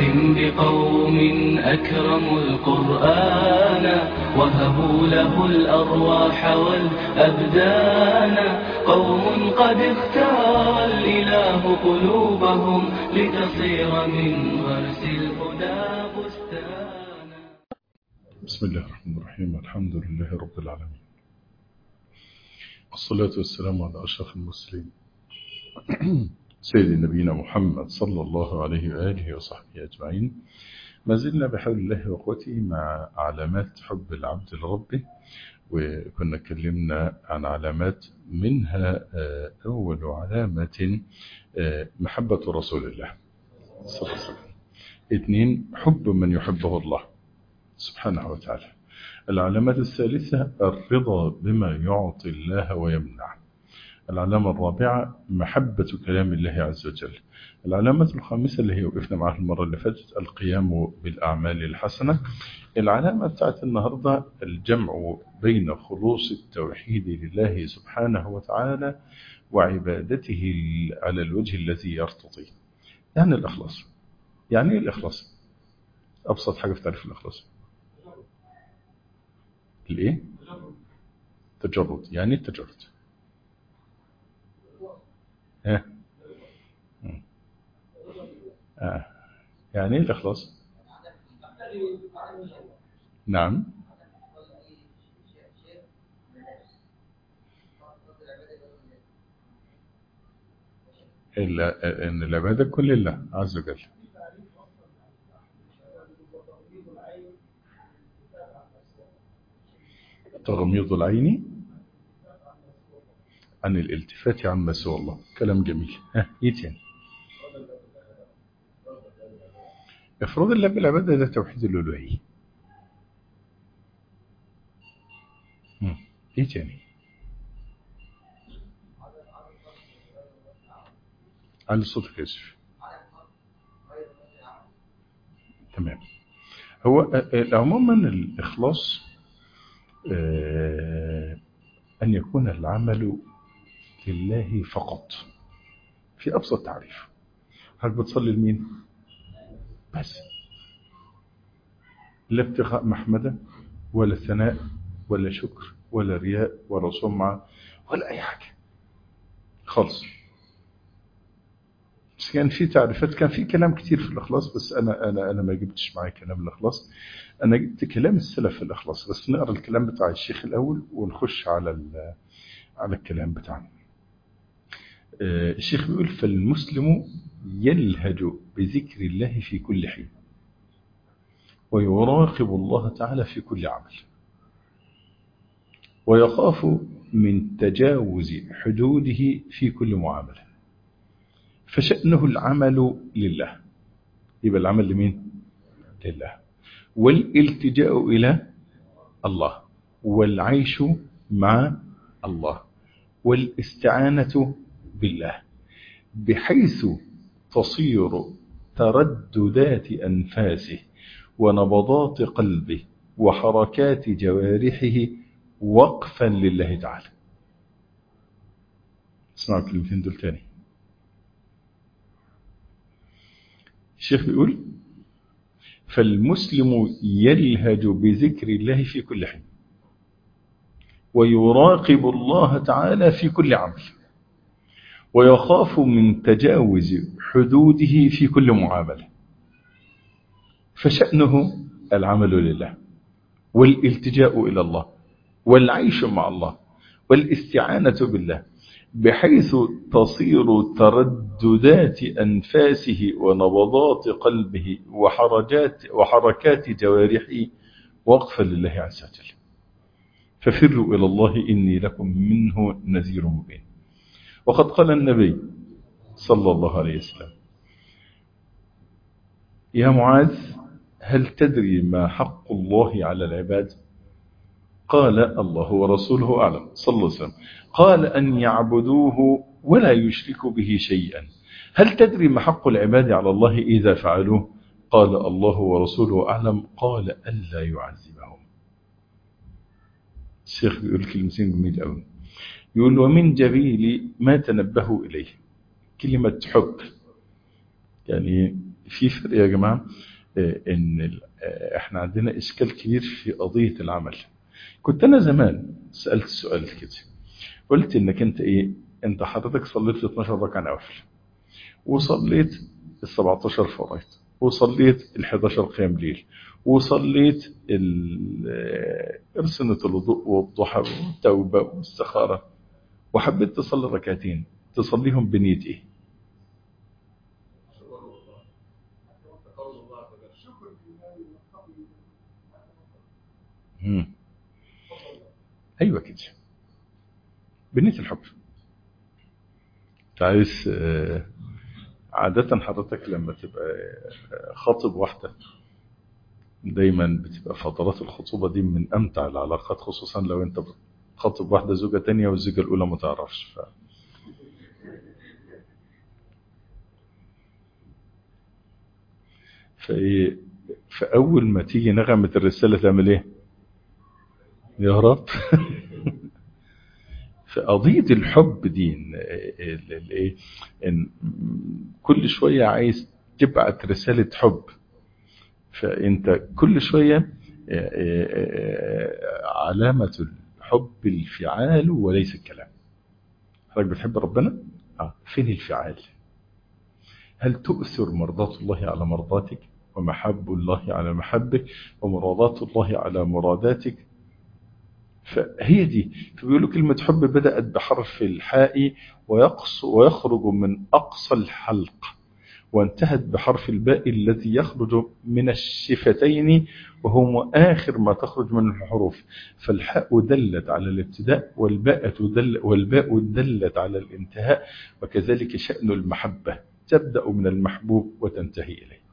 بقوم أكرموا القرآن وهبوا له الأرواح والأبدان قوم قد اختار الإله قلوبهم لتصير من غرس الهدى بستانا بسم الله الرحمن الرحيم الحمد لله رب العالمين والصلاة والسلام على أشرف المرسلين سيد نبينا محمد صلى الله عليه وآله وصحبه أجمعين ما زلنا بحول الله وقوته مع علامات حب العبد لربه وكنا اتكلمنا عن علامات منها أول علامة محبة رسول الله صلى الله عليه وسلم اثنين حب من يحبه الله سبحانه وتعالى العلامة الثالثة الرضا بما يعطي الله ويمنع العلامة الرابعة محبة كلام الله عز وجل العلامة الخامسة اللي هي وقفنا معها المرة اللي فاتت القيام بالأعمال الحسنة العلامة بتاعت النهاردة الجمع بين خلوص التوحيد لله سبحانه وتعالى وعبادته على الوجه الذي يرتضي يعني الإخلاص يعني ايه الإخلاص أبسط حاجة في تعريف الإخلاص الايه تجرد يعني التجرد ها آه. يعني ايه الاخلاص نعم إلا ان العباده كل لله عز وجل تغميض العين عن الالتفات عما سوى الله كلام جميل ها ايه تاني افراد الله بالعبادة ده توحيد الألوهية ايه تاني على صوتك يوسف تمام هو عموما الإخلاص أن يكون العمل لله فقط في أبسط تعريف هل بتصلي لمين بس لا ابتغاء محمدة ولا ثناء ولا شكر ولا رياء ولا سمعة ولا أي حاجة خالص بس كان في تعريفات كان في كلام كتير في الإخلاص بس أنا أنا أنا ما جبتش معي كلام الإخلاص أنا جبت كلام السلف في الإخلاص بس نقرأ الكلام بتاع الشيخ الأول ونخش على على الكلام بتاعنا الشيخ بيقول فالمسلم يلهج بذكر الله في كل حين ويراقب الله تعالى في كل عمل ويخاف من تجاوز حدوده في كل معامله فشأنه العمل لله يبقى العمل لمين لله والالتجاء إلى الله والعيش مع الله والاستعانة بالله بحيث تصير ترددات أنفاسه ونبضات قلبه وحركات جوارحه وقفا لله تعالى اسمعوا الكلمتين دول تاني الشيخ بيقول فالمسلم يلهج بذكر الله في كل حين ويراقب الله تعالى في كل عمل ويخاف من تجاوز حدوده في كل معاملة فشأنه العمل لله والالتجاء إلى الله والعيش مع الله والاستعانة بالله بحيث تصير ترددات أنفاسه ونبضات قلبه وحركات, وحركات جوارحه وقفا لله عز وجل ففروا إلى الله إني لكم منه نذير مبين وقد قال النبي صلى الله عليه وسلم يا معاذ هل تدري ما حق الله على العباد قال الله ورسوله أعلم صلى الله عليه وسلم قال أن يعبدوه ولا يشركوا به شيئا هل تدري ما حق العباد على الله إذا فعلوه قال الله ورسوله أعلم قال ألا يعذبهم الشيخ بيقول كلمتين جميل قوي يقول ومن جبيل ما تنبهوا إليه كلمة حب يعني في فرق يا جماعة آه، ان ال- آه، احنا عندنا اشكال كبير في قضية العمل كنت انا زمان سألت سؤال كده قلت انك انت ايه انت حضرتك صليت 12 ركعة نوافل وصليت ال 17 فرائض وصليت ال 11 قيام ليل وصليت ال- آه، أرسنة الوضوء والضحى والتوبة والاستخارة وحبيت تصلي ركعتين تصليهم بنية ايه؟ مم. ايوه كده بنية الحب انت عايز آه، عادة حضرتك لما تبقى آه، خاطب واحدة دايما بتبقى فترات الخطوبة دي من أمتع العلاقات خصوصا لو أنت بتخاطب واحدة زوجة تانية والزوجة الأولى ما تعرفش ف... فإيه فأول ما تيجي نغمة الرسالة تعمل إيه؟ يا رب فقضية الحب دي إن ال- ال- إيه؟ إن كل شوية عايز تبعت رسالة حب فأنت كل شوية آه، آه، آه، علامة الحب الفعال وليس الكلام حضرتك بتحب ربنا؟ آه. فين الفعال؟ هل تؤثر مرضاة الله على مرضاتك ومحب الله على محبك ومرادات الله على مراداتك فهي دي فبيقولوا كلمة حب بدأت بحرف الحاء ويقص ويخرج من أقصى الحلق وانتهت بحرف الباء الذي يخرج من الشفتين وهو آخر ما تخرج من الحروف فالحاء دلت على الابتداء والباء دل والباء دلت على الانتهاء وكذلك شأن المحبة تبدأ من المحبوب وتنتهي إليه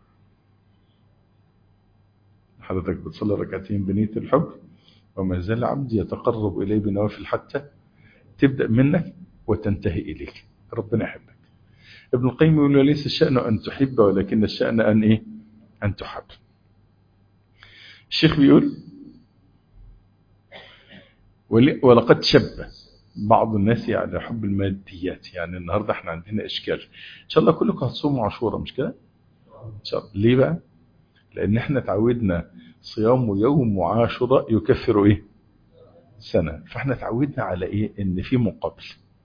حضرتك بتصلي ركعتين بنية الحب وما زال عبدي يتقرب إليه بنوافل حتى تبدأ منك وتنتهي إليك ربنا يحبك ابن القيم يقول ليس الشأن أن تحب ولكن الشأن أن إيه أن تحب الشيخ بيقول ولي- ولقد شب بعض الناس على حب الماديات يعني النهاردة احنا عندنا إشكال إن شاء الله كلكم هتصوموا عاشوراء مش كده إن شاء الله ليه بقى لأن احنا تعودنا صيام يوم عاشوراء يكفر إيه سنة فاحنا تعودنا على إيه إن في مقابل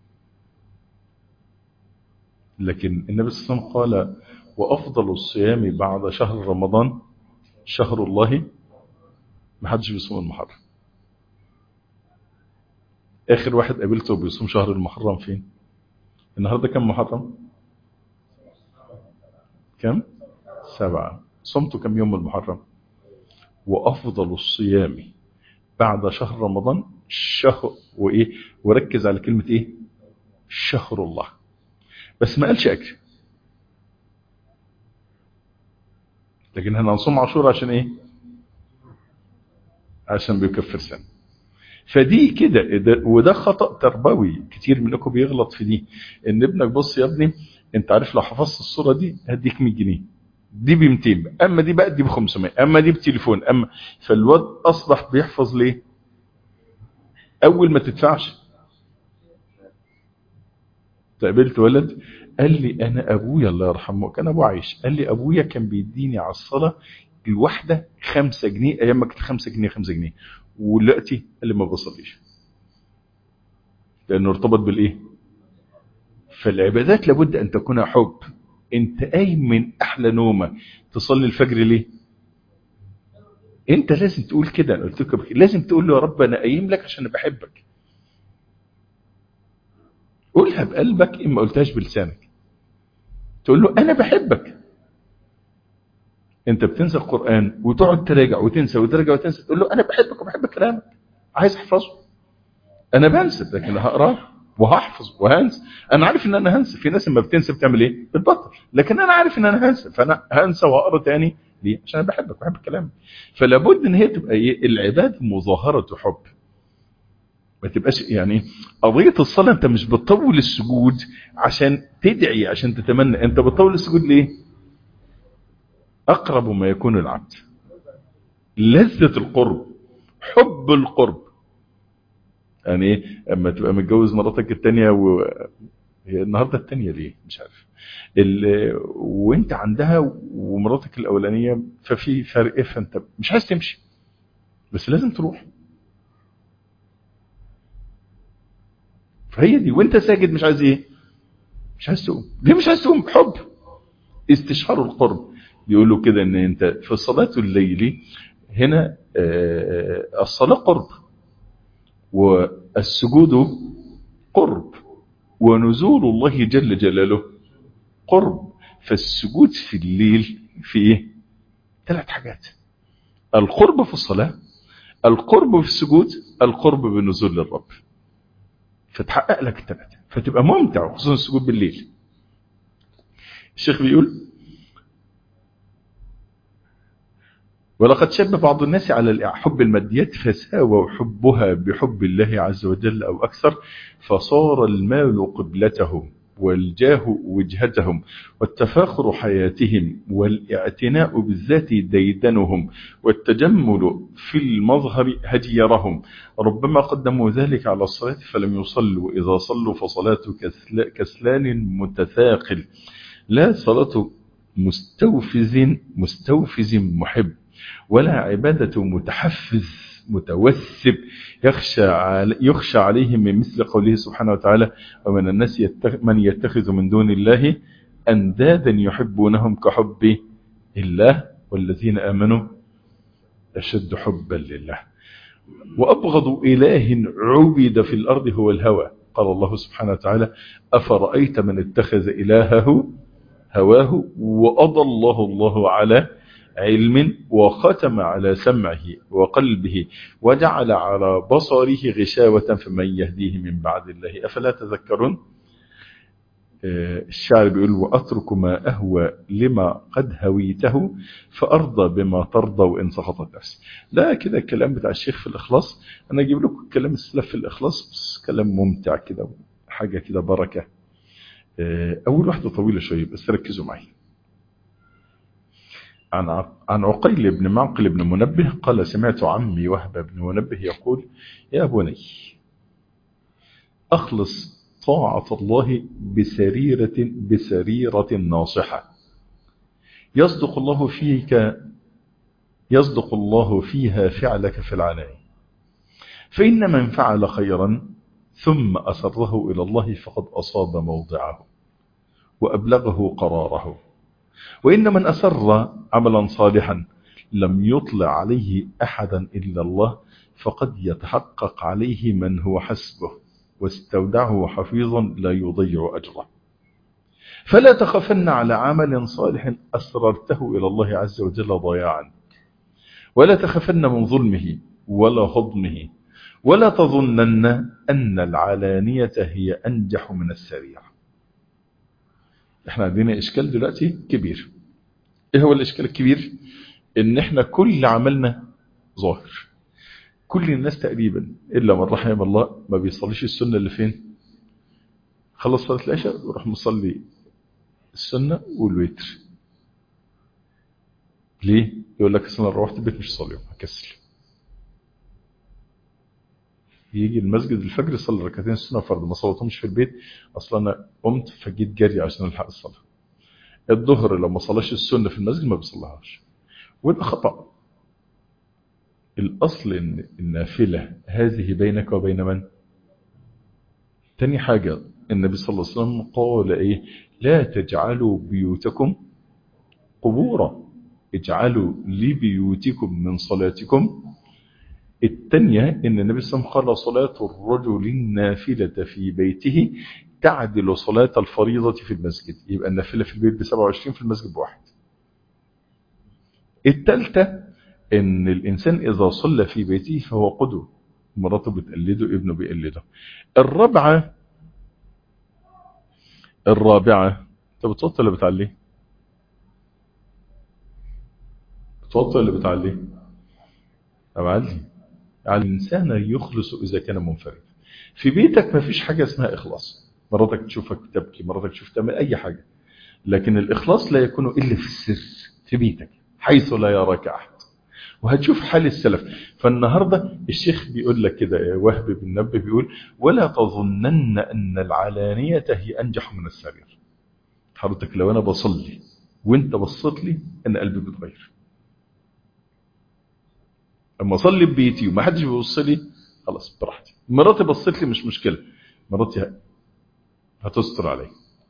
لكن النبي صلى الله عليه وسلم قال وأفضل الصيام بعد شهر رمضان شهر الله ما حدش بيصوم المحرم آخر واحد قابلته بيصوم شهر المحرم فين النهاردة كم محرم كم سبعة صمت كم يوم المحرم وأفضل الصيام بعد شهر رمضان شهر وإيه وركز على كلمة إيه شهر الله بس ما قالش أجر لكن احنا هنصوم عاشوراء عشان ايه عشان بيكفر سنة فدي كده ده- وده خطأ تربوي كتير منكم بيغلط في دي ان ابنك بص يا ابني انت عارف لو حفظت الصورة دي هديك 100 جنيه دي ب 200 اما دي بقى دي ب 500 اما دي بتليفون اما فالواد اصبح بيحفظ ليه اول ما تدفعش قابلت ولد قال لي انا ابويا الله يرحمه كان ابو عايش قال لي ابويا كان بيديني على الصلاه الواحده خمسة جنيه ايام ما كانت خمسة جنيه خمسة جنيه ودلوقتي قال لي ما بصليش لانه ارتبط بالايه فالعبادات لابد ان تكون حب انت قايم من احلى نومه تصلي الفجر ليه انت لازم تقول كده انا قلت لك لازم تقول له يا رب انا قايم لك عشان بحبك قولها بقلبك إن ما قلتهاش بلسانك تقول له أنا بحبك أنت بتنسى القرآن وتقعد تراجع وتنسى وتراجع وتنسى تقول له أنا بحبك وبحب كلامك عايز أحفظه أنا بنسى لكن هقراه وهحفظ وهنسى أنا عارف إن أنا هنسى في ناس لما بتنسى بتعمل إيه؟ بتبطل لكن أنا عارف إن أنا هنسى فأنا هنسى وهقرا تاني ليه؟ عشان أنا بحبك وبحب كلامك فلا بد إن هي تبقى إيه؟ العبادة مظاهرة حب ما تبقاش يعني قضية الصلاة انت مش بتطول السجود عشان تدعي عشان تتمنى انت بتطول السجود ليه اقرب ما يكون العبد لذة القرب حب القرب يعني ايه اما تبقى متجوز مراتك التانية و... هي النهارده الثانيه ليه مش عارف ال- وانت عندها ومراتك الاولانيه ففي فرق فانت مش عايز تمشي بس لازم تروح فهي دي وانت ساجد مش عايز ايه مش عايز تقوم ليه مش عايز تقوم حب استشعار القرب بيقولوا كده ان انت في الصلاه الليلي هنا آه، الصلاه قرب والسجود قرب ونزول الله جل جلاله قرب فالسجود في الليل في ايه ثلاث حاجات القرب في الصلاة القرب في السجود القرب بنزول الرب فتحقق لك الثلاثة فتبقى ممتع خصوصا السجود بالليل الشيخ بيقول ولقد شب بعض الناس على حب الماديات فساووا حبها بحب الله عز وجل أو أكثر فصار المال قبلتهم والجاه وجهتهم والتفاخر حياتهم والاعتناء بالذات ديدنهم والتجمل في المظهر هجيرهم ربما قدموا ذلك على الصلاة فلم يصلوا إذا صلوا فصلاة كسل- كسلان متثاقل لا صلاة مستوفز مستوفز محب ولا عبادة متحفز متوسب يخشى علي يخشى عليهم من مثل قوله سبحانه وتعالى ومن الناس يتخ من يتخذ من دون الله أندادا يحبونهم كحب الله والذين آمنوا أشد حبا لله وأبغض إله عبد في الأرض هو الهوى قال الله سبحانه وتعالى أفرأيت من اتخذ إلهه هواه وأضله الله على علم وختم على سمعه وقلبه وجعل على بصره غشاوة فمن يهديه من بعد الله أفلا تذكرون آه، الشاعر بيقول وأترك ما أهوى لما قد هويته فأرضى بما ترضى وإن سخطت نفسي ده كده الكلام بتاع الشيخ في الإخلاص أنا أجيب لكم كلام السلف في الإخلاص بس كلام ممتع كده حاجة كده بركة آه، أول واحدة طويلة شوية بس ركزوا معي عن ع- عن عقيل بن معقل بن منبه قال سمعت عمي وهب بن منبه يقول يا بني أخلص طاعة الله بسريرة بسريرة ناصحة يصدق الله فيك يصدق الله فيها فعلك في العناء فإن من فعل خيرا ثم أسره إلى الله فقد أصاب موضعه وأبلغه قراره وإن من أسر عملا صالحا لم يطلع عليه أحدا إلا الله فقد يتحقق عليه من هو حسبه واستودعه حفيظا لا يضيع أجره فلا تخفن على عمل صالح أسررته إلى الله عز وجل ضياعا ولا تخفن من ظلمه ولا هضمه ولا تظنن أن العلانية هي أنجح من السريع احنا عندنا إشكال دلوقتي كبير ايه هو الإشكال الكبير ان احنا كل عملنا ظاهر كل الناس تقريبا إلا من رحم الله ما بيصليش السنة اللي فين خلص صلاة العشاء وراح مصلي السنة والوتر ليه يقول لك السنة روحت البيت مش صلي هكسل يجي المسجد الفجر يصلي ركعتين السنة فرض ما صليتهمش في البيت اصلا انا قمت فجيت جري عشان الحق الصلاة الظهر لو ما صلاش السنة في المسجد ما بيصليهاش وده خطأ الأصل إن النافلة هذه بينك وبين من تاني حاجة النبي صلى الله عليه وسلم قال إيه لا تجعلوا بيوتكم قبورا اجعلوا لبيوتكم من صلاتكم الثانية إن النبي صلى الله عليه وسلم قال صلاة الرجل النافلة في بيته تعدل صلاة الفريضة في المسجد يبقى النافلة في البيت ب 27 في المسجد بواحد الثالثة ان الانسان اذا صلى في بيته فهو قدوة مراته بتقلده ابنه بيقلده الرابعة الرابعة انت بتوطي ولا بتعليه بتوطي ولا بتعليه طب علي على الانسان يخلص اذا كان منفرد في بيتك ما فيش حاجة اسمها اخلاص مراتك تشوفك تبكي مراتك تشوف تعمل اي حاجة لكن الاخلاص لا يكون الا في السر في بيتك حيث لا يراك احد وهتشوف حال السلف فالنهاردة الشيخ بيقول لك كده وهب بن نبه بيقول ولا تظنن أن العلانية هي أنجح من السرير حضرتك لو أنا بصلي وانت بصيت لي أنا قلبي بيتغير اما اصلي ببيتي وما حدش بيبص لي خلاص براحتي مراتي بصت لي مش مشكله مراتي هتستر علي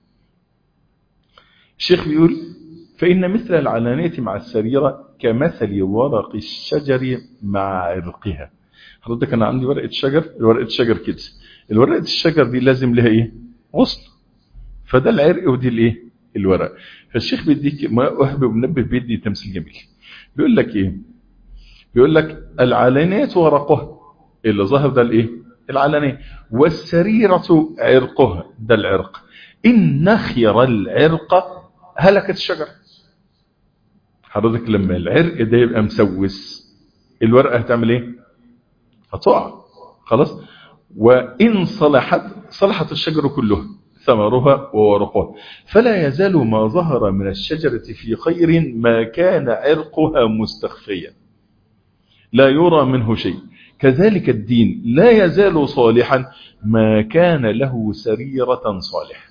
الشيخ بيقول فإن مثل العلانية مع السريرة كمثل ورق الشجر مع عرقها حضرتك أنا عندي ورقة شجر ورقة شجر كده الورقة الشجر دي لازم لها إيه غصن فده العرق ودي الإيه الورق فالشيخ بيديك ما وهب ومنبه بيدي تمثيل جميل بيقول لك إيه بيقول لك العلانية ورقها اللي ظهر ده الايه العلانية والسريرة عرقها ده العرق إن نخر العرق هلكت الشجرة حضرتك لما العرق ده يبقى مسوس الورقة هتعمل ايه هتقع خلاص وإن صلحت صلحت الشجرة كلها ثمرها وورقها فلا يزال ما ظهر من الشجرة في خير ما كان عرقها مستخفيا لا يرى منه شيء كذلك الدين لا يزال صالحا ما كان له سريرة صالحة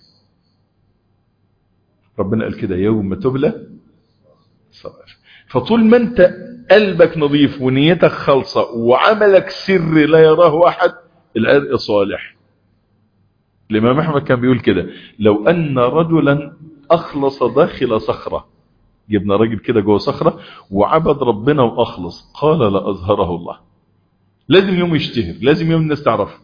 ربنا قال كده يوم تبلى صالح فطول ما انت قلبك نظيف ونيتك خالصة وعملك سر لا يراه أحد العرق صالح الإمام أحمد كان بيقول كده لو أن رجلا أخلص داخل صخرة جبنا راجل كده جوه صخرة وعبد ربنا وأخلص قال لا أظهره الله لازم يوم يشتهر لازم يوم الناس تعرفه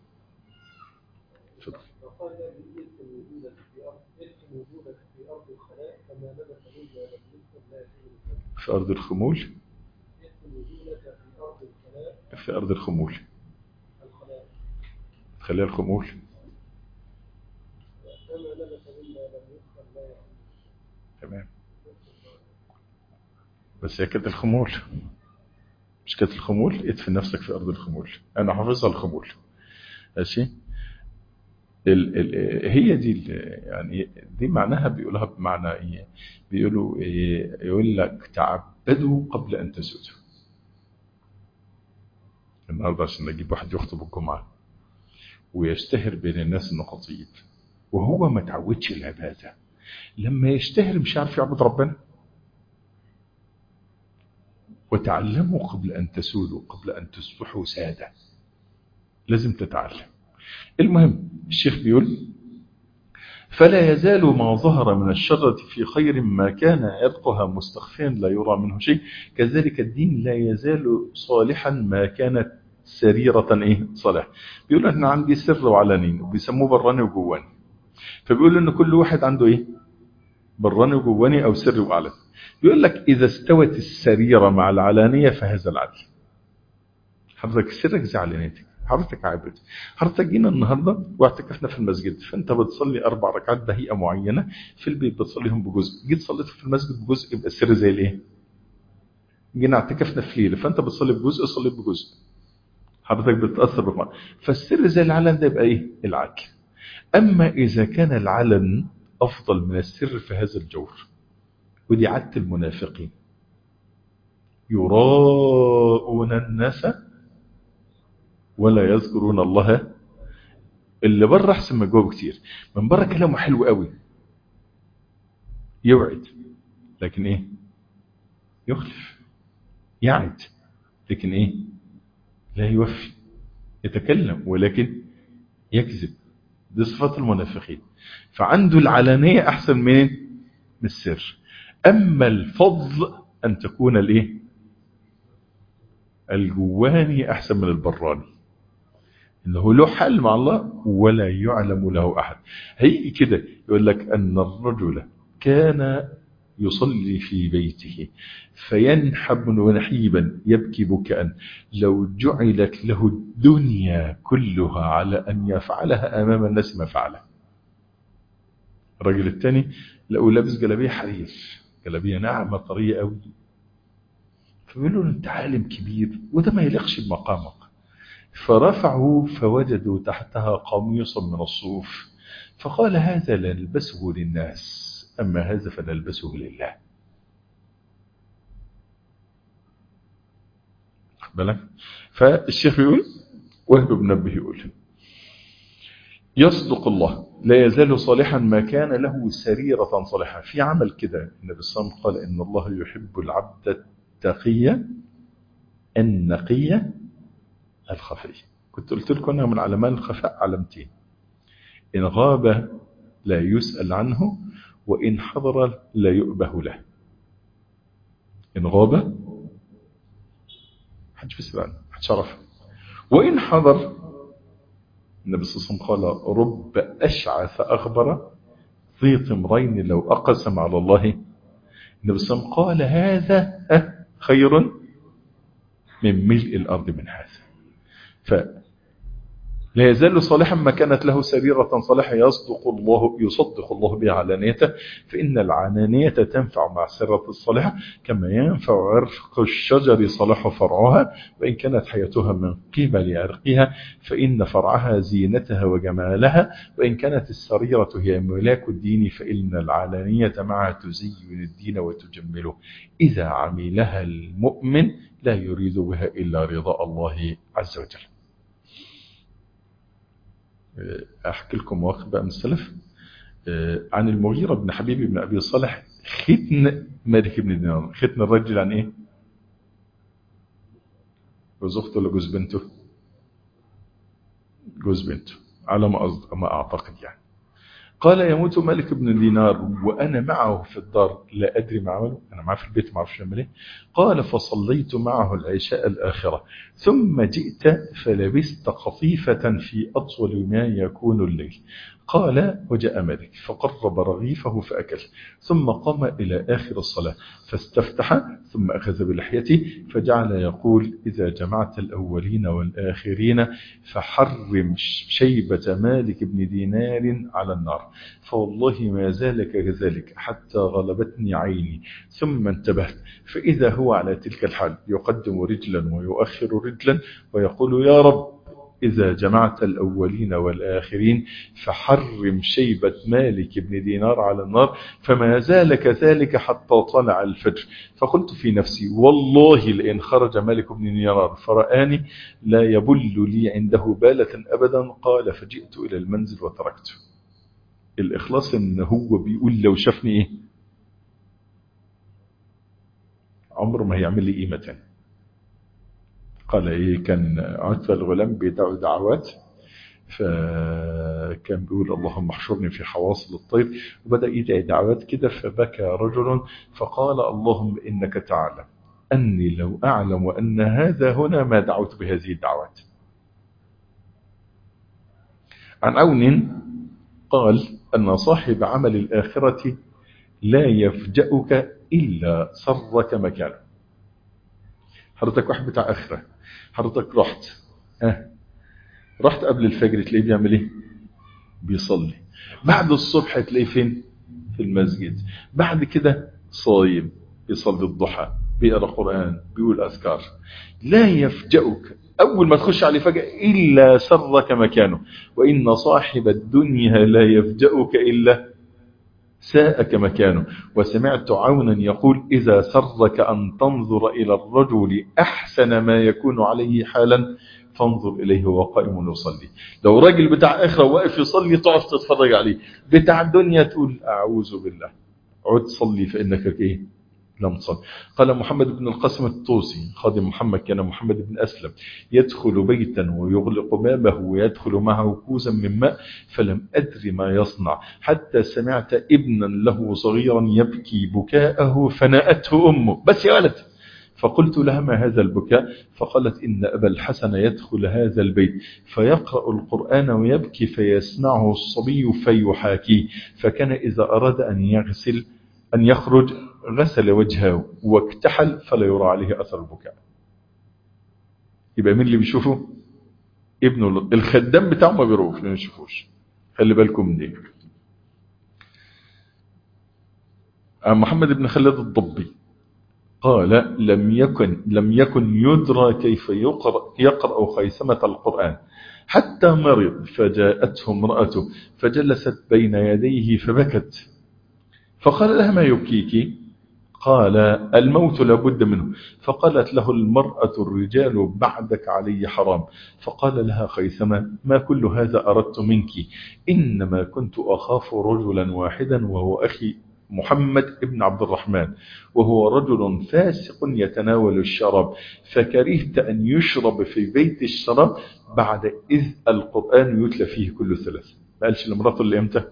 في أرض الخمول في أرض الخمول خليها الخمول تمام بس هي كانت الخمول مش كانت الخمول ادفن نفسك في أرض الخمول أنا حافظها الخمول ماشي ال ال هي دي ال يعني دي معناها بيقولها بمعنى ايه بيقولوا إيه يقول لك تعبدوا قبل ان تسودوا النهارده عشان نجيب واحد يخطب الجمعه ويشتهر بين الناس انه خطيب وهو ما تعودش العباده لما يشتهر مش عارف يعبد ربنا وتعلموا قبل ان تسودوا قبل ان تصبحوا ساده لازم تتعلم المهم الشيخ بيقول فلا يزال ما ظهر من الشرة في خير ما كان عرقها مستخفيا لا يرى منه شيء كذلك الدين لا يزال صالحا ما كانت سريرة ايه صالح بيقول احنا عندي سر وعلانين وبيسموه براني وجواني فبيقول ان كل واحد عنده ايه براني وجواني او سر وعلاني بيقول لك اذا استوت السريرة مع العلانية فهذا العدل حضرتك سرك زي علانيتك حضرتك عابد حضرتك جينا النهاردة واعتكفنا في المسجد فانت بتصلي اربع ركعات بهيئة معينة في البيت بتصليهم بجزء جيت صليت في المسجد بجزء يبقى السر زي الايه جينا اعتكفنا في ليلة فانت بتصلي بجزء صليت بجزء حضرتك بتتأثر بالمعنى فالسر زي العلن ده يبقى ايه العدل اما اذا كان العلن افضل من السر فهذا الجور ودي عادة المنافقين يراءون الناس ولا يذكرون الله اللي بره احسن من جوه كتير من بره كلامه حلو قوي يوعد لكن ايه يخلف يعد لكن ايه لا يوفي يتكلم ولكن يكذب دي صفات المنافقين فعنده العلانية احسن من من السر اما الفضل ان تكون الايه الجواني احسن من البراني انه له حل مع الله ولا يعلم له احد هي كده يقول لك ان الرجل كان يصلي في بيته فينحب نحيبا يبكي بكاء لو جعلت له الدنيا كلها على ان يفعلها امام الناس ما فعلها الراجل الثاني لقوا لابس جلابيه حرير جلابيه ناعمه طريه قوي فبيقولوا له انت عالم كبير وده ما يليقش بمقامك فرفعوا فوجدوا تحتها قميصا من الصوف فقال هذا نلبسه للناس أما هذا فنلبسه لله بالك فالشيخ يقول وهب بن نبه يقول يصدق الله لا يزال صالحا ما كان له سريرة صالحة في عمل كده النبي صلى الله عليه وسلم قال إن الله يحب العبد التقي النقي الخفي كنت قلت لكم أنه من علمان الخفاء علامتين إن غاب لا يسأل عنه وإن حضر لا يؤبه له إن غاب حدش بيسأل عنه حدش عرفه وإن حضر النبي صلى الله عليه وسلم قال رب أشعث أخبر ذي طمرين لو أقسم على الله النبي صلى الله عليه وسلم قال هذا خير من ملء الأرض من هذا فلا يزال صالحا ما كانت له سريرة صالحة يصدق الله يصدق الله بها علانيته فإن العلانية تنفع مع السرة الصالحة كما ينفع عرق الشجر صلاح فرعها وإن كانت حياتها من قبل عرقها فإن فرعها زينتها وجمالها وإن كانت السريرة هي ملاك الدين فإن العلانية معها تزين الدين وتجمله إذا عملها المؤمن لا يريد بها إلا رضاء الله عز وجل أحكي لكم مواقف بقى من السلف عن المغيرة بن حبيب بن أبي صالح ختن مالك بن دينار ختن الرجل عن إيه جوز أخته ولا جوز بنته جوز بنته على ما, أصد... ما أعتقد يعني قال يموت مالك بن دينار وأنا معه في الدار لا أدري ما عمله أنا معه في البيت ما أعرفش يعمل إيه قال فصليت معه العشاء الآخرة ثم جئت فلبست قطيفة في أطول ما يكون الليل قال وجاء مالك فقرب رغيفه فأكل ثم قام إلى آخر الصلاة فاستفتح ثم أخذ بلحيته فجعل يقول إذا جمعت الأولين والآخرين فحرم شيبة مالك بن دينار على النار فوالله ما زال كذلك حتى غلبتني عيني ثم انتبهت فإذا هو على تلك الحال يقدم رجلا ويؤخر رجلا ويقول يا رب إذا جمعت الأولين والآخرين فحرم شيبة مالك بن دينار على النار فما زال كذلك حتى طلع الفجر فقلت في نفسي والله لئن خرج مالك بن دينار فرآني لا يبل لي عنده بالة أبدا قال فجئت إلى المنزل وتركته الإخلاص إن هو بيقول لو شافني إيه عمره ما هيعمل لي قيمة تاني قال ايه كان عتبة الغلام بيدعو دعوات فكان بيقول اللهم احشرني في حواصل الطير وبدأ يدعي دعوات كده فبكى رجل فقال اللهم إنك تعلم أني لو أعلم أن هذا هنا ما دعوت بهذه الدعوات عن عون قال أن صاحب عمل الآخرة لا يفجأك إلا سرك مكانه حضرتك واحد بتاع آخرة حضرتك رحت ها رحت قبل الفجر تلاقيه بيعمل ايه بيصلي بعد الصبح تلاقيه فين في المسجد بعد كده صايم بيصلي الضحى بيقرا قران بيقول اذكار لا يفجأك اول ما تخش عليه فجأة الا سرك مكانه وان صاحب الدنيا لا يفجأك الا ساءك مكانه وسمعت عونا يقول إذا سرك أن تنظر إلى الرجل أحسن ما يكون عليه حالا فانظر إليه وهو قائم يصلي لو راجل بتاع آخرة واقف يصلي تقف تتفرج عليه بتاع الدنيا تقول أعوذ بالله عد صلي فإنك إيه لم تصل قال محمد بن القاسم الطوسي خادم محمد كان محمد بن أسلم يدخل بيتا ويغلق بابه ويدخل معه كوزا من ماء فلم أدري ما يصنع حتى سمعت ابنا له صغيرا يبكي بكاءه فنأته أمه بس يا ولد فقلت لها ما هذا البكاء فقالت إن أبا الحسن يدخل هذا البيت فيقرأ القرآن ويبكي فيسمعه الصبي فيحاكيه فكان إذا أراد أن يغسل أن يخرج غسل وجهه واكتحل فلا يرى عليه أثر البكاء يبقى مين اللي بيشوفه ابنه الخدام بتاعه ما بيروح ما يشوفوش خلي بالكم من دي محمد بن خالد الضبي قال لم يكن لم يكن يدرى كيف يقرأ, يقرأ خيسمة القرآن حتى مرض فجاءته امرأته فجلست بين يديه فبكت فقال لها ما يبكيك قال الموت لابد منه فقالت له المرأة الرجال بعدك علي حرام فقال لها خيثمة ما كل هذا أردت منك إنما كنت أخاف رجلا واحدا وهو أخي محمد ابن عبد الرحمن وهو رجل فاسق يتناول الشراب فكرهت أن يشرب في بيت الشراب بعد إذ القرآن يتلى فيه كل ثلاث ما قالش لمراته اللي امتى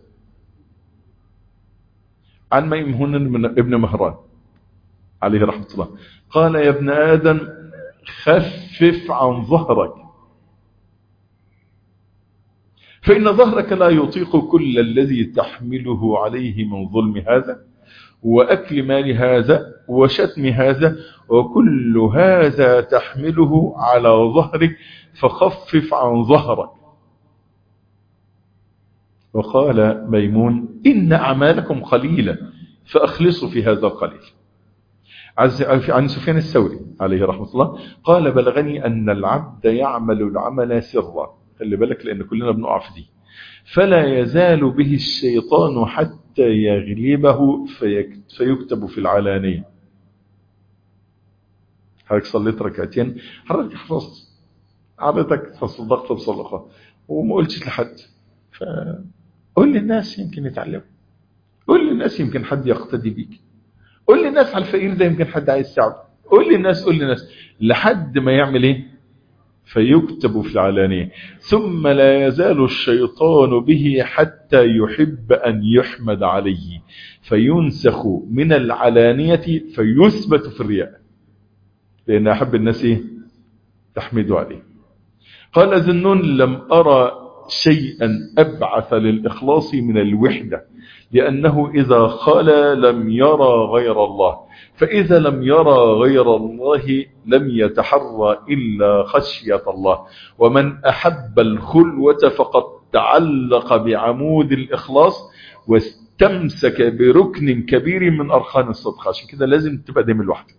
عن ميمون ابن مهران عليه رحمة الله قال يا ابن آدم خفف عن ظهرك فإن ظهرك لا يطيق كل الذي تحمله عليه من ظلم هذا وأكل مال هذا وشتم هذا وكل هذا تحمله على ظهرك فخفف عن ظهرك وقال ميمون إن أعمالكم قليلة فأخلصوا في هذا القليل عن سفيان الثوري عليه رحمة الله قال بلغني أن العبد يعمل العمل سرا خلي بالك لأن كلنا بنقع في دي فلا يزال به الشيطان حتى يغلبه فيكتب في العلانية حضرتك صليت ركعتين حضرتك حفظت حضرتك تصدقت بصدقة وما قلتش لحد فقول للناس يمكن يتعلموا قول للناس يمكن حد يقتدي بيك قول للناس على الفقير ده يمكن حد عايز يساعده قول للناس قول للناس لحد ما يعمل ايه فيكتب في العلانية ثم لا يزال الشيطان به حتى يحب أن يحمد عليه فينسخ من العلانية فيثبت في الرياء لأن أحب الناس إيه؟ تحمد عليه قال ذنون لم أرى شيئا أبعث للإخلاص من الوحدة لأنه إذا خلا لم يرى غير الله فإذا لم يرى غير الله لم يتحرى إلا خشية الله ومن أحب الخلوة فقد تعلق بعمود الإخلاص واستمسك بركن كبير من أرخان الصدق عشان كده لازم تبقى دايما لوحدك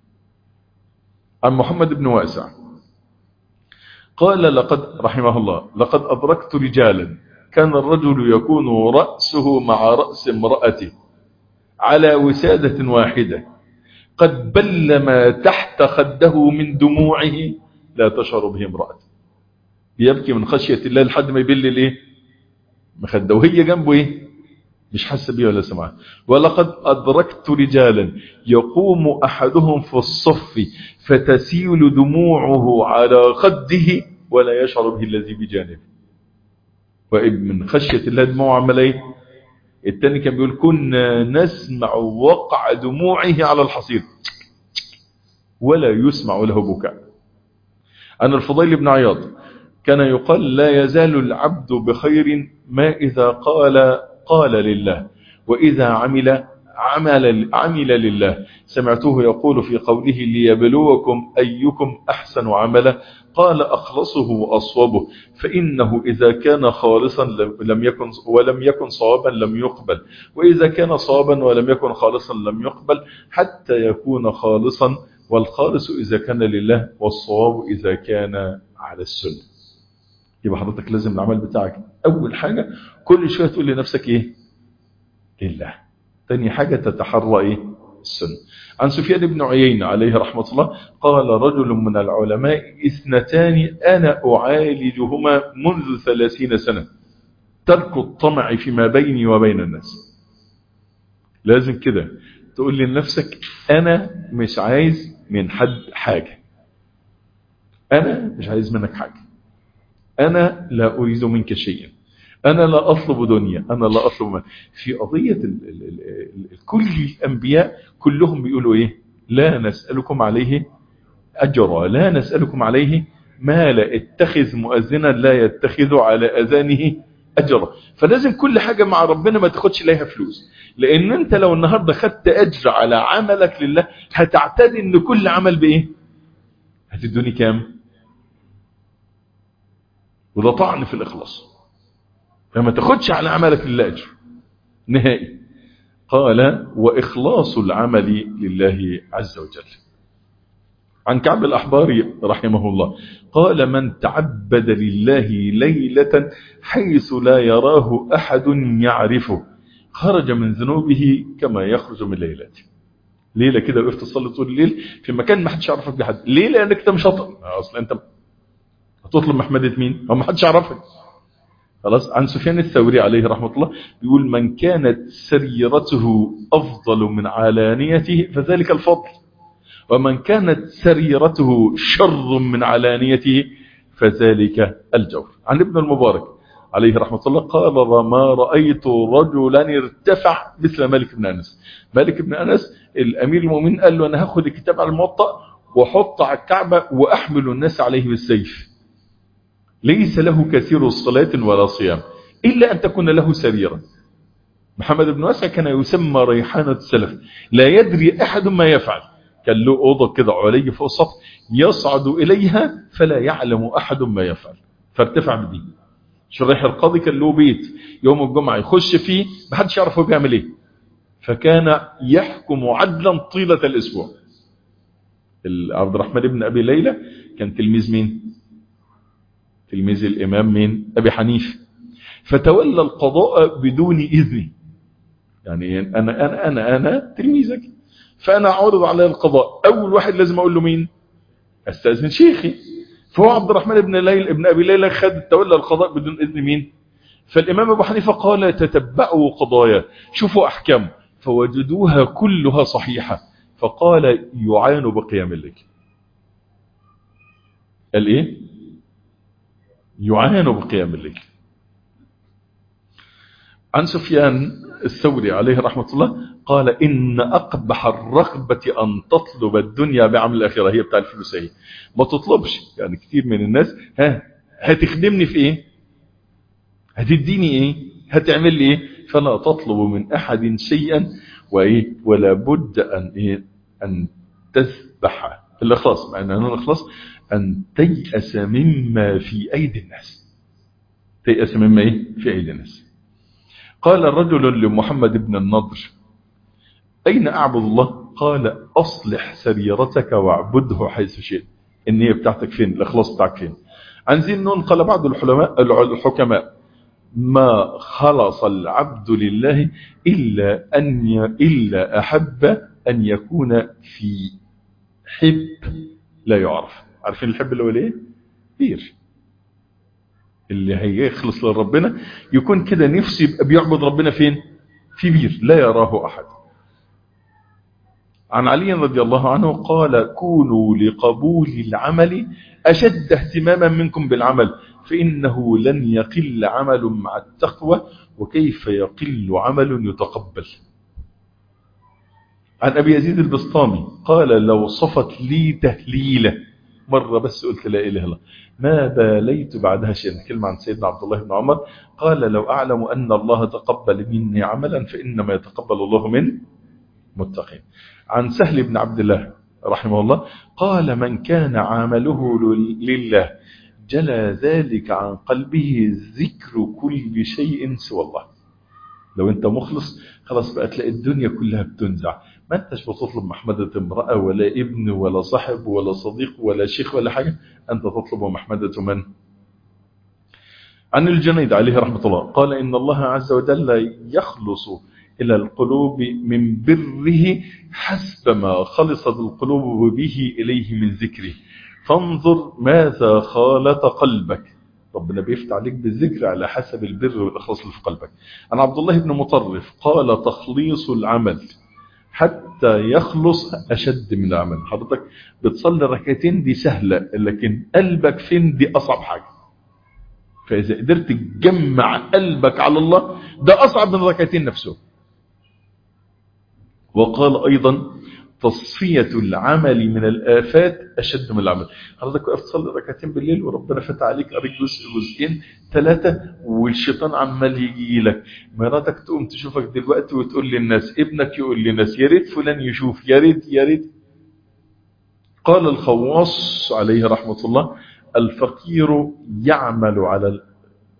عن محمد بن واسع قال لقد رحمه الله لقد أدركت رجالا كان الرجل يكون رأسه مع رأس امرأته على وسادة واحدة قد بل ما تحت خده من دموعه لا تشعر به امرأة يبكي من خشية الله لحد ما يبل الايه مخده وهي جنبه ايه مش حاسه بيه ولا سمعه ولقد أدركت رجالا يقوم أحدهم في الصف فتسيل دموعه على خده ولا يشعر به الذي بجانبه ومن خشية الله دموعه عمل ايه التاني كان بيقول كنا نسمع وقع دموعه على الحصير ولا يسمع له بكاء أن الفضيل بن عياض كان يقال لا يزال العبد بخير ما إذا قال قال لله وإذا عمل عمل, عمل لله سمعته يقول في قوله ليبلوكم أيكم أحسن عملا قال أخلصه وأصوبه فإنه إذا كان خالصا لم يكن ولم يكن صوابا لم يقبل وإذا كان صوابا ولم يكن خالصا لم يقبل حتى يكون خالصا والخالص إذا كان لله والصواب إذا كان على السنة يبقى حضرتك لازم العمل بتاعك أول حاجة كل شوية تقول لنفسك إيه لله تاني حاجة تتحرى إيه السنة عن سفيان بن عيينة عليه رحمة الله قال رجل من العلماء اثنتان أنا أعالجهما منذ ثلاثين سنة ترك الطمع فيما بيني وبين الناس لازم كده تقول لنفسك أنا مش عايز من حد حاجة أنا مش عايز منك حاجة أنا لا أريد منك شيئا أنا لا أطلب دنيا أنا لا أطلب من في قضية ال ال ال ال كل الأنبياء كلهم بيقولوا إيه لا نسألكم عليه أجرا لا نسألكم عليه مالا اتخذ مؤذنا لا يتخذ على أذانه أجرا فلازم كل حاجة مع ربنا ما تاخدش ليها فلوس لأن أنت لو النهاردة خدت أجر على عملك لله هتعتدي أن كل عمل بإيه هتدوني كام وده طعن في الإخلاص فما تاخدش على عملك لله أجر نهائي قال وإخلاص العمل لله عز وجل عن كعب الأحبار رحمه الله قال من تعبد لله ليلة حيث لا يراه أحد يعرفه خرج من ذنوبه كما يخرج من ليلته ليله كده وقفت تصلي طول الليل في مكان ما حدش يعرفك بحد ليه لانك انت مش هطل اصلا انت هتطلب محمدة مين هو ما حدش يعرفك خلاص عن سفيان الثوري عليه رحمة الله بيقول من كانت سريرته أفضل من علانيته فذلك الفضل ومن كانت سريرته شر من علانيته فذلك الجور عن ابن المبارك عليه رحمة الله قال ما رأيت رجلا ارتفع مثل مالك بن أنس مالك بن أنس الأمير المؤمنين قال له أنا هاخد الكتاب على الموطأ وحط على الكعبة وأحمل الناس عليه بالسيف ليس له كثير الصلاة ولا صيام إلا أن تكون له سريرة محمد بن واسع كان يسمى ريحانة السلف لا يدري أحد ما يفعل كان له أوضة كده علي فوق السطح يصعد إليها فلا يعلم أحد ما يفعل فارتفع بدي شريح القاضي كان له بيت يوم الجمعة يخش فيه ما حدش يعرف هو بيعمل ايه فكان يحكم عدلا طيلة الأسبوع عبد الرحمن بن أبي ليلى كان تلميذ مين تلميذ الإمام مين أبي حنيف فتولى القضاء بدون إذني يعني أنا أنا أنا أنا تلميذك فأنا أعرض على القضاء أول واحد لازم أقول له مين أستاذن شيخي فهو عبد الرحمن بن ليل ابن أبي ليلى خد تولى القضاء بدون إذن مين فالإمام أبو حنيفة قال تتبعوا قضايا شوفوا أحكام فوجدوها كلها صحيحة فقال يعان بقيام الليل قال إيه يعان بقيام الليل عن سفيان الثوري عليه رحمة الله قال إن أقبح الرغبة أن تطلب الدنيا بعمل الآخرة هي بتاع الفلوس هي ما تطلبش يعني كتير من الناس ها هتخدمني في إيه هتديني إيه هتعمل لي إيه فلا تطلب من أحد شيئا وإيه ولا بد أن إيه أن تذبح الإخلاص مع أن الإخلاص أن تيأس مما في أيدي الناس تيأس مما إيه في أيدي الناس قال الرجل لمحمد بن النضر أين أعبد الله قال أصلح سريرتك واعبده حيث شئت النية بتاعتك فين الإخلاص بتاعك فين عن زين نون قال بعض الحلماء الحكماء ما خلص العبد لله إلا أن ي... إلا أحب أن يكون في حب لا يعرف عارفين الحب اللي هو ايه بير اللي هيخلص لربنا يكون كده نفسه يبقى بيعبد ربنا فين في بير لا يراه أحد عن علي رضي الله عنه قال كونوا لقبول العمل أشد اهتماما منكم بالعمل فإنه لن يقل عمل مع التقوى وكيف يقل عمل يتقبل عن أبي يزيد البسطامي قال لو صفت لي تهليلة مرة بس قلت لا إله الله ما باليت بعدها شيئا كلمة عن سيدنا عبد الله بن عمر قال لو أعلم أن الله تقبل مني عملا فإنما يتقبل الله من متقين عن سهل بن عبد الله رحمه الله قال من كان عمله لله جلى ذلك عن قلبه ذكر كل شيء سوى الله لو انت مخلص خلاص بقى تلاقي الدنيا كلها بتنزع ما انتش بتطلب محمدة امرأة ولا ابن ولا صاحب ولا صديق ولا شيخ ولا حاجة انت تطلب محمدة من عن الجنيد عليه رحمة الله قال إن الله عز وجل يخلص إلى القلوب من بره حسب ما خلصت القلوب به إليه من ذكره فانظر ماذا خالط قلبك ربنا بيفتح عليك بالذكر على حسب البر والإخلاص اللي في قلبك عن عبد الله بن مطرف قال تخليص العمل حتى يخلص أشد من العمل حضرتك بتصلي ركعتين دي سهلة لكن قلبك فين دي أصعب حاجة فإذا قدرت تجمع قلبك على الله ده أصعب من ركعتين نفسه وقال أيضا تصفية العمل من الآفات أشد من العمل حضرتك وقفت تصلي ركعتين بالليل وربنا فتح عليك قريك جزء جزئين ثلاثة والشيطان عمال يجي لك مراتك تقوم تشوفك دلوقتي وتقول للناس ابنك يقول للناس يا ريت فلان يشوف يا ريت يا ريت قال الخواص عليه رحمة الله الفقير يعمل على ال...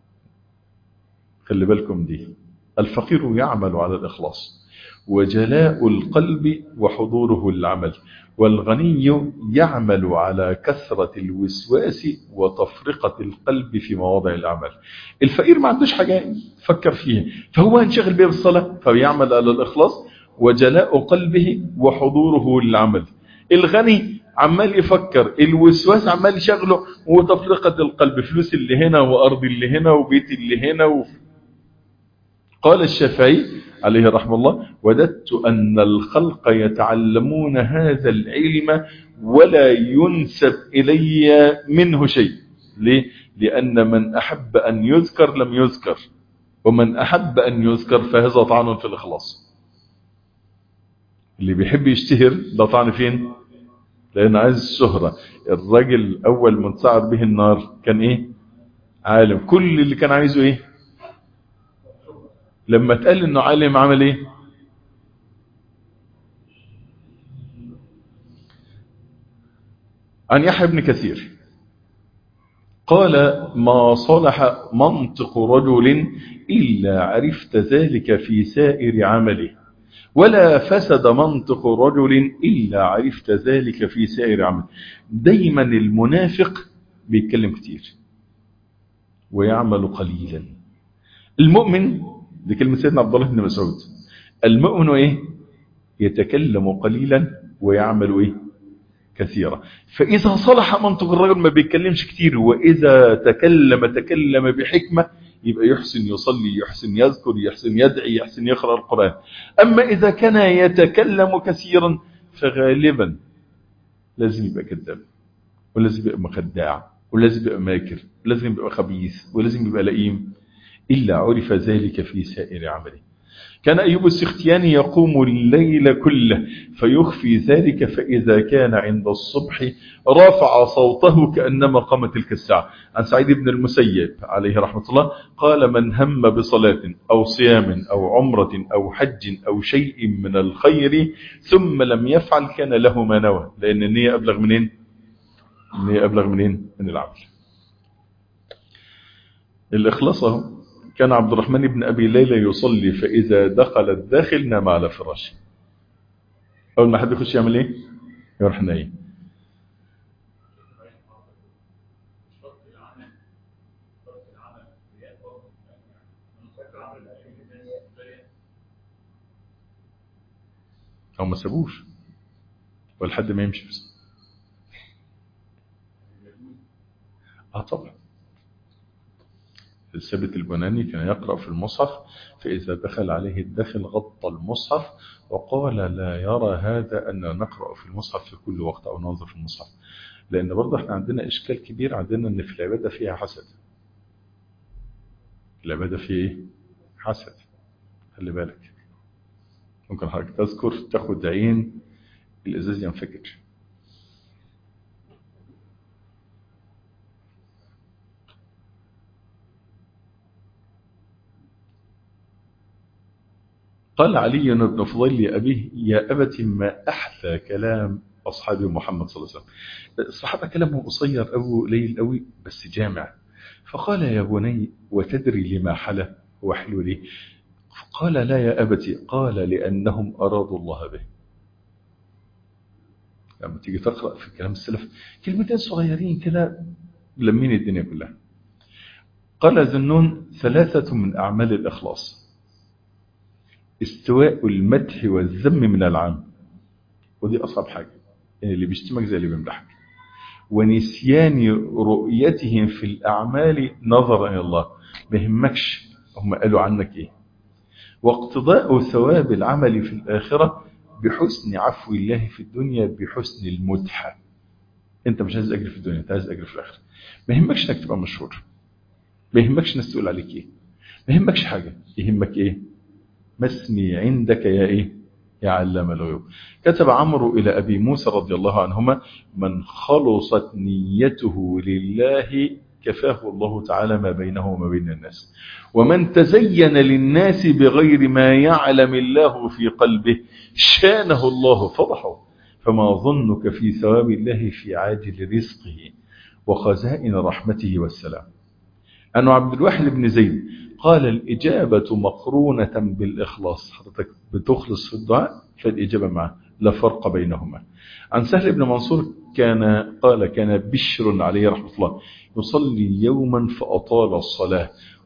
خلي بالكم دي الفقير يعمل على الإخلاص وجلاء القلب وحضوره العمل والغني يعمل على كثرة الوسواس وتفرقة القلب في مواضع الأعمال الفقير ما عندوش حاجة يفكر فيها فهو ينشغل بها بالصلاة فيعمل على الإخلاص وجلاء قلبه وحضوره للعمل الغني عمال يفكر الوسواس عمال يشغله وتفرقة القلب فلوس اللي هنا وأرض اللي هنا وبيت اللي هنا و... قال الشافعي عليه رحمه الله وددت أن الخلق يتعلمون هذا العلم ولا ينسب إلي منه شيء ليه؟ لأن من أحب أن يذكر لم يذكر ومن أحب أن يذكر فهذا طعن في الإخلاص اللي بيحب يشتهر ده طعن فين لأن عايز الشهرة الراجل أول من سعر به النار كان إيه عالم كل اللي كان عايزه إيه لما اتقال إنه عالم عمل إيه عن يحيى بن كثير قال ما صلح منطق رجل إلا عرفت ذلك في سائر عمله ولا فسد منطق رجل إلا عرفت ذلك في سائر عمله دايما المنافق بيتكلم كتير ويعمل قليلا المؤمن دي كلمة سيدنا عبد الله بن مسعود المؤمن ايه يتكلم قليلا ويعمل ايه كثيرا فإذا صلح منطق الرجل ما بيتكلمش كتير وإذا تكلم تكلم بحكمة يبقى يحسن يصلي يحسن يذكر يحسن يدعي يحسن يقرأ القرآن أما إذا كان يتكلم كثيرا فغالبا لازم يبقى كذاب ولازم يبقى مخداع ولازم يبقى ماكر ولازم يبقى خبيث ولازم يبقى لئيم إلا عرف ذلك في سائر عمله كان أيوب السختياني يقوم الليل كله فيخفي ذلك فإذا كان عند الصبح رافع صوته كأنما قام تلك الساعة عن سعيد بن المسيب عليه رحمة الله قال من هم بصلاة أو صيام أو عمرة أو حج أو شيء من الخير ثم لم يفعل كان له ما نوى لأن النية أبلغ منين النية أبلغ منين من العمل الإخلاص اهو كان عبد الرحمن بن أبي ليلى يصلي فإذا دخل الداخل نام على فراشه أول ما حد يخش يعمل إيه يروح نايم أو ما سابوش ولحد ما يمشي بس اه طبعا الثابت البناني كان يقرأ في المصحف فإذا دخل عليه الداخل غطى المصحف وقال لا يرى هذا أن نقرأ في المصحف في كل وقت أو ننظر في المصحف لأن برضه احنا عندنا إشكال كبير عندنا أن في العبادة فيها حسد العبادة فيها إيه؟ حسد خلي بالك ممكن حضرتك تذكر تاخد عين الإزاز ينفجر قال علي بن فضيل لأبيه يا أبت ما أحلى كلام أصحاب محمد صلى الله عليه وسلم الصحابة كلامهم قصير أو قليل قوي بس جامع فقال يا بني وتدري لما حلى هو حلو ليه قال لا يا أبتي قال لأنهم أرادوا الله به لما تيجي تقرأ في كلام السلف كلمتين صغيرين كده لمين الدنيا كلها قال ذنون ثلاثة من أعمال الإخلاص استواء المدح والذم من العام ودي أصعب حاجة يعني اللي بيشتمك زي اللي بيمدحك ونسيان رؤيتهم في الأعمال نظرا إلى الله ما يهمكش هم قالوا عنك إيه واقتضاء ثواب العمل في الآخرة بحسن عفو الله في الدنيا بحسن المدحة انت مش عايز أجر في الدنيا انت عايز أجر في الآخرة ما يهمكش انك تبقى مشهور ما يهمكش ناس تقول عليك ايه ما يهمكش حاجة يهمك ايه ما اسمي عندك يا ايه يا علام الغيوب كتب عمرو إلى أبي موسى رضي الله عنهما من خلصت نيته لله كفاه الله تعالى ما بينه وما بين الناس ومن تزين للناس بغير ما يعلم الله في قلبه شانه الله فضحه فما ظنك في ثواب الله في عاجل رزقه وخزائن رحمته والسلام أنه عبد الواحد بن زيد قال الإجابة مقرونة بالإخلاص حضرتك بتخلص في الدعاء فالإجابة معه لا فرق بينهما عن سهل بن منصور كان قال كان بشر عليه رحمة الله يصلي يوما فأطال الصلاة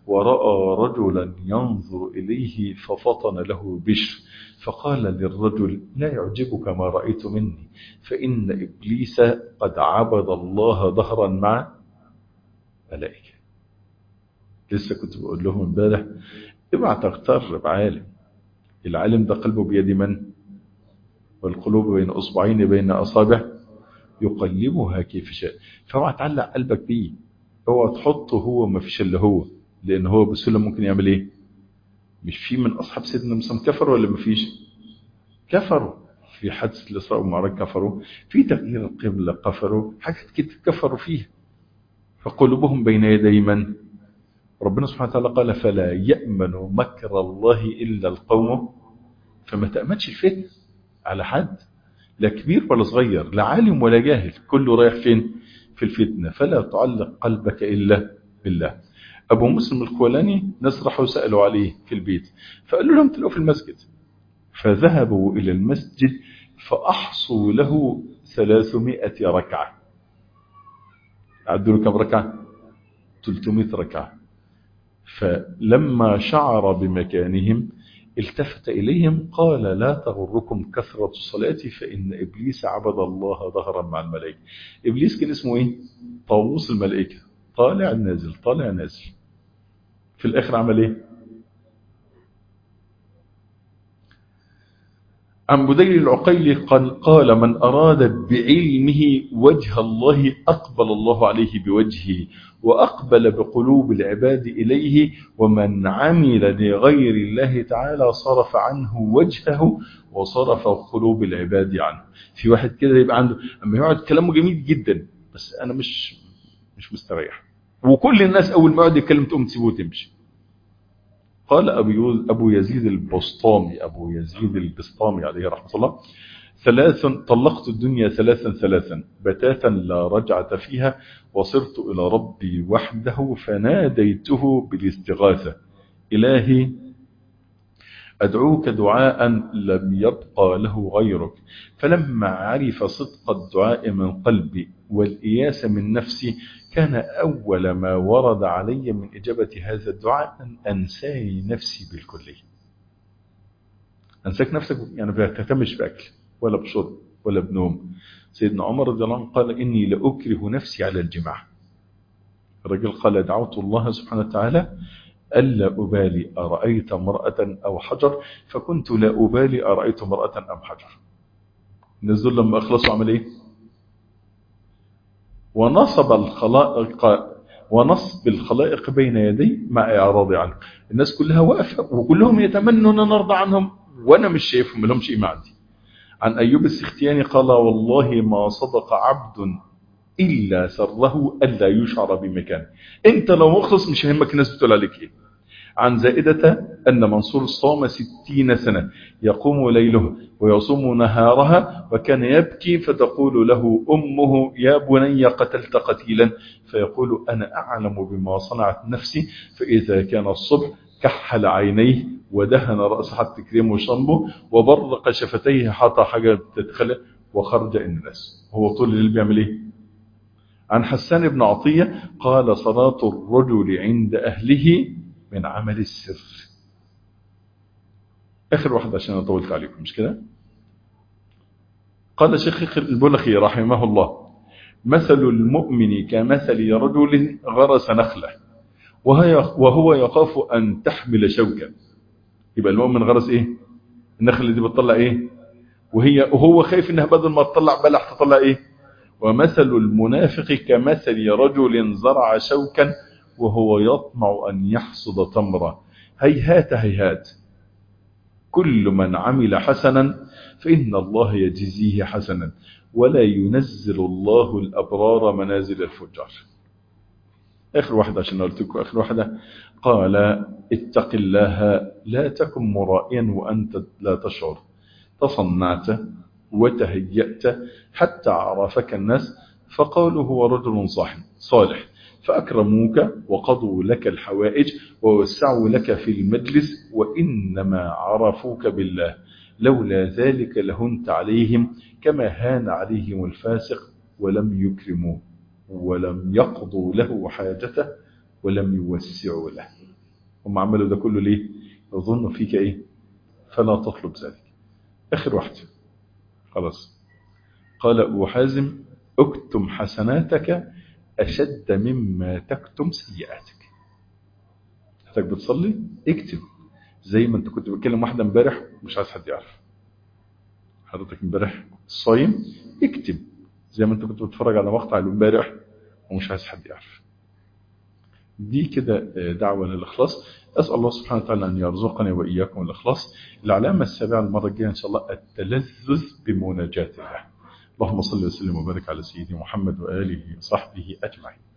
ورأى رجلا ينظر إليه ففطن له بشر فقال للرجل لا يعجبك ما رأيت مني فإن إبليس قد عبد الله ظهرا مع ملائكة لسه كنت بقول لهم امبارح اوعى تغتر بعالم العالم ده قلبه بيد من والقلوب بين أصبعين بين أصابع يقلبها كيف شاء فاوعى تعلق قلبك بيه اوعى تحطه هو ما فيش الا هو لان هو بسهوله ممكن يعمل ايه مش في من اصحاب سيدنا موسى كفر ولا ما فيش كفروا في حادثه الاسراء والمعراج كفروا في تغيير القبله كفروا حاجات كتير كفروا فيها فقلوبهم بين يدي من ربنا سبحانه وتعالى قال فلا يأمن مكر الله إلا القوم فما تأمنش الفتنة على حد لا كبير ولا صغير لا عالم ولا جاهل كله رايح فين في الفتنة فلا تعلق قلبك إلا بالله أبو مسلم الخولاني ناس راحوا سألوا عليه في البيت فقالوا لهم تلقوا في المسجد فذهبوا إلى المسجد فأحصوا له ثلاثمائة ركعة عدوا له كم ركعة 300 ركعة فلما شعر بمكانهم التفت إليهم قال لا تغركم كثرة الصلاة فإن إبليس عبد الله ظهرا مع الملائكة إبليس كان اسمه إيه؟ طاووس الملائكة طالع نازل طالع نازل في الآخر عمل إيه؟ عن بديل العقيلي قال, قال من أراد بعلمه وجه الله أقبل الله عليه بوجهه وأقبل بقلوب العباد إليه ومن عمل لغير الله تعالى صرف عنه وجهه وصرف قلوب العباد عنه في واحد كده يبقى عنده أما يقعد كلامه جميل جدا بس أنا مش مش مستريح وكل الناس أول ما يقعد يتكلم تقوم تسيبه وتمشي قال أبو, أبو يزيد البسطامي أبو يزيد البسطامي عليه رحمة الله ثلاث طلقت الدنيا ثلاثا ثلاثا بتاتا لا رجعة فيها وصرت إلى ربي وحده فناديته بالاستغاثة إلهي أدعوك دعاء لم يبقى له غيرك فلما عرف صدق الدعاء من قلبي والإياس من نفسي كان أول ما ورد علي من إجابة هذا الدعاء أن أنساني نفسي بالكلية أنساك نفسك يعني ما تهتمش بأكل ولا بشرب ولا بنوم سيدنا عمر رضي الله عنه قال إني لأكره نفسي على الجماع الرجل قال دعوت الله سبحانه وتعالى ألا أبالي أرأيت امرأة أو حجر فكنت لا أبالي أرأيت امرأة أم حجر الناس دول لما أخلصوا عمل إيه ونصب الخلائق ونصب الخلائق بين يدي مع إعراض عنه الناس كلها واقفة وكلهم يتمنوا أن نرضى عنهم وأنا مش شايفهم لهمش إيه عندي عن أيوب السختياني قال والله ما صدق عبد إلا سره ألا يشعر بمكان أنت لو مخلص مش يهمك الناس بتقول عليك إيه عن زائدة أن منصور صام ستين سنة يقوم ليله ويصوم نهارها وكان يبكي فتقول له أمه يا بني قتلت قتيلا فيقول أنا أعلم بما صنعت نفسي فإذا كان الصبح كحل عينيه ودهن رأس حتى كريم وشنبه وبرق شفتيه حتى حاجة تتخلق وخرج الناس هو طول الليل بيعمل ايه عن حسان بن عطية قال صلاة الرجل عند أهله من عمل السر آخر واحد عشان أنا طولت عليكم مش كده قال شيخ البلخي رحمه الله مثل المؤمن كمثل رجل غرس نخلة وهو يخاف أن تحمل شوكا يبقى المؤمن غرس إيه النخلة دي بتطلع إيه وهي وهو خايف إنها بدل ما تطلع بلح تطلع إيه ومثل المنافق كمثل رجل زرع شوكا وهو يطمع أن يحصد تمرة هيهات هيهات كل من عمل حسنا فإن الله يجزيه حسنا ولا ينزل الله الأبرار منازل الفجار آخر واحدة عشان قلت لكم آخر واحدة قال اتق الله لا تكن مرائيا وأنت لا تشعر تصنعت وتهيأت حتى عرفك الناس فقالوا هو رجل صالح فأكرموك وقضوا لك الحوائج ووسعوا لك في المجلس وإنما عرفوك بالله لولا ذلك لهنت عليهم كما هان عليهم الفاسق ولم يكرموه ولم يقضوا له حاجته ولم يوسعوا له هم عملوا ده كله ليه يظن فيك ايه فلا تطلب ذلك اخر واحده خلاص قال ابو حازم اكتم حسناتك اشد مما تكتم سيئاتك حضرتك بتصلي اكتب زي ما انت كنت بتكلم واحده امبارح مش عايز حد يعرف حضرتك امبارح صايم اكتب زي ما انت كنت بتتفرج على مقطع امبارح ومش عايز حد يعرف دي كده دعوة للإخلاص أسأل الله سبحانه وتعالى أن يرزقني وإياكم الإخلاص العلامة السابعة المرة الجاية إن شاء الله التلذذ بمناجاة الله اللهم صل وسلم وبارك على سيدنا محمد وآله وصحبه أجمعين